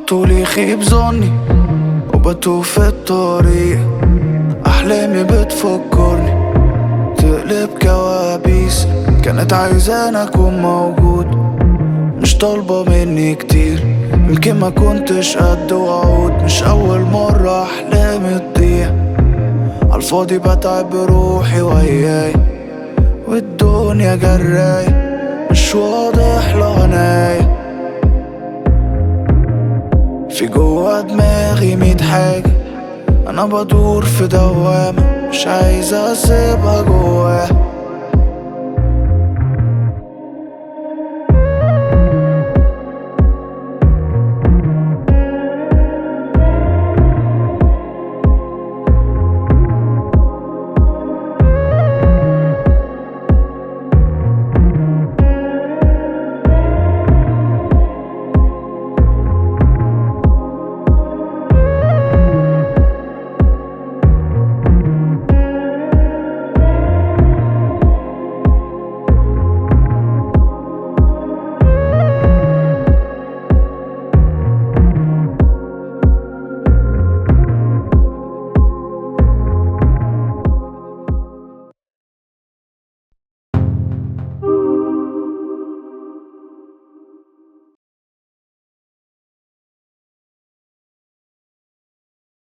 طول يخيب ظني وبتوه في الطريق أحلامي بتفكرني تقلب كوابيس كانت عايزاني أكون موجود مش طالبة مني كتير يمكن ما كنتش قد وعود مش أول مرة أحلامي تضيع عالفاضي بتعب بروحي وياي والدنيا جراي مش واضح لها ناية في جوا دماغي ميت حاجة أنا بدور في دوامة مش عايز أسيبها جواها